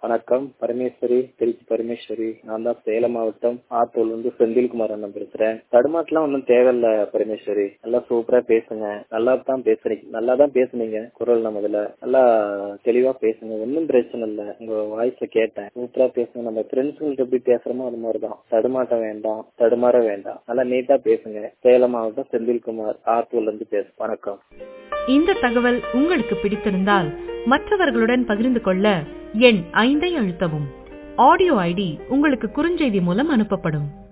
வணக்கம் பரமேஸ்வரி திருச்சி பரமேஸ்வரி நான் தான் சேலம் மாவட்டம் ஆத்தூர்ல இருந்து செந்தில்குமார் அண்ணன் பேசுறேன் தடுமாட்டெல்லாம் ஒன்றும் தேவையில்ல பரமேஸ்வரி நல்லா சூப்பரா பேசுங்க நல்லா தான் பேசுறீங்க நல்லா தான் பேசுனீங்க குரல் நமதுல நல்லா தெளிவா பேசுங்க ஒன்றும் பிரச்சனை இல்லை உங்க வாய்ஸ கேட்டேன் சூப்பரா பேசுங்க நம்ம ஃப்ரெண்ட்ஸுங்களுக்கு எப்படி பேசுறோமோ அது மாதிரிதான் தடுமாட்ட வேண்டாம் தடுமாற வேண்டாம் நல்லா நீட்டா பேசுங்க சேலம் மாவட்டம் செந்தில்குமார் ஆத்தூர்ல இருந்து பேசு வணக்கம் இந்த தகவல் உங்களுக்கு பிடித்திருந்தால் மற்றவர்களுடன் பகிர்ந்து கொள்ள எண் ஐந்தை அழுத்தவும் ஆடியோ ஐடி உங்களுக்கு குறுஞ்செய்தி மூலம் அனுப்பப்படும்